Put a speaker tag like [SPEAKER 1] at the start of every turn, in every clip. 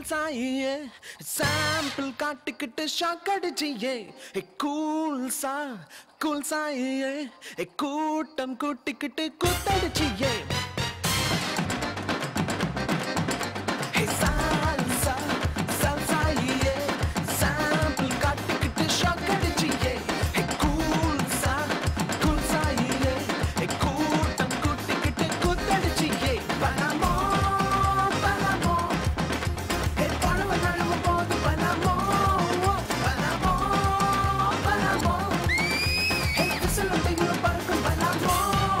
[SPEAKER 1] சல்சாயே sample காட்டிக்கிட்டு shock அடிச்சியே கூல்சா கூல்சாயே கூட்டம் கூட்டிக்கிட்டு கூத்தடிச்சியே Hey, salsa, salsa, yeah. Sample காட்டிக்கிட்டு shock அடிச்சியே. Hey, cool sa, cool sa, yeah. Hey, கூட்டம் கூட்டிக்கிட்டு கூத்தடிச்சியே. பலமோ, பலமோ. Hey, பழம நழுவ போது பலமோ, பலமோ, பலமோ. Hey, விசிலும் திகிலும் பறக்கும் பலமோ.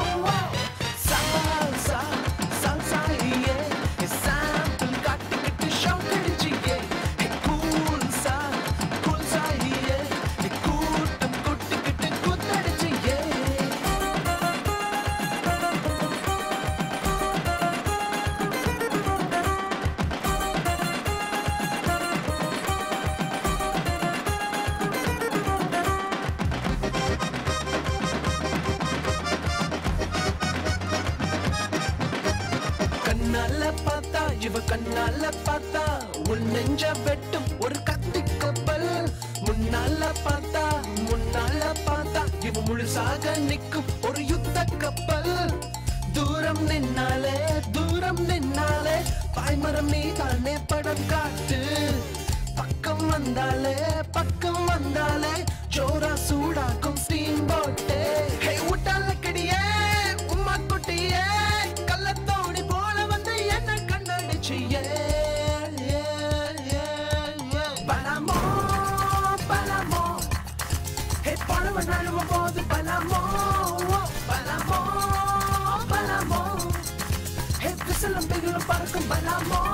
[SPEAKER 1] Salsa, salsa, yeah. Hey, sample காட்டிக்கிட்டு shock அடிச்சியே. Hey, cool sa, cool sa, yeah. Hey, கூட்டம் கூட்டிக்கிட்டு கூத்தடிச்சியே. கண்ணால பார்த்தா இவ கண்ணால பார்த்தா உன் நெஞ்ச வெட்டும் ஒரு கத்தி கப்பல் முன்னால பார்த்தா முன்னால பார்த்தா இவ முழுசாக நிக்கும் ஒரு யுத்த கப்பல் தூரம் நின்னாலே தூரம் நின்னாலே பாய்மரம் நீ தானே படம் காட்டு பக்கம் வந்தாலே பக்கம் வந்தாலே ஜோரா சூடாக்கும் ஸ்டீம் போட்டு ஹே விட்டால கடியே உம்மா குட்டியே கள்ளத்தோடி போல வந்து என்ன கண்ணடிச்சியே பலமோ பலமோ ஹே பழவ நழுவ போது பலமோ பலமோ பலமோ ஹே விசிலும் பிகிலும் பறக்கும் பலமோ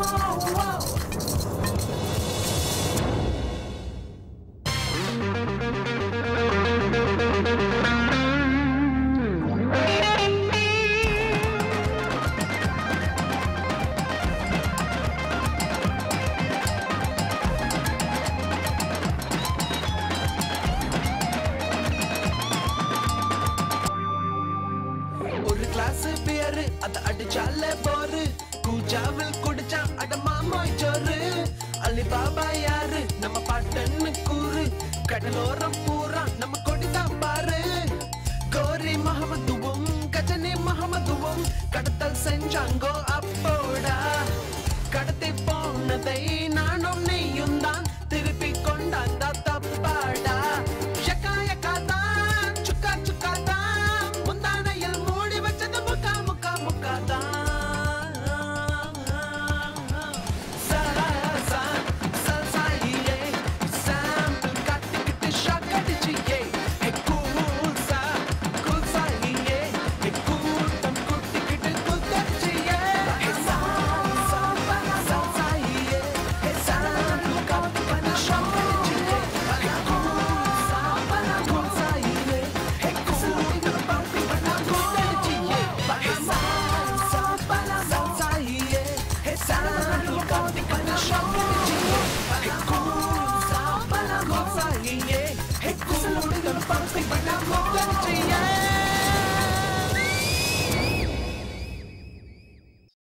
[SPEAKER 1] ஒரு கிளாஸ் பியரு அத அடிச்சால போரு கூஜாவில் குடிச்சா அட மாமோய் சோறு அலிபாபா யாரு நம்ம பாட்டன்னு கூறு கடலோரம் பூரா நம்ம கொடிதான் பாரு கோரி மஹமதுவும் கஜனி மஹமதுவும் கடத்தல் செஞ்சாங்கோ அப்போடா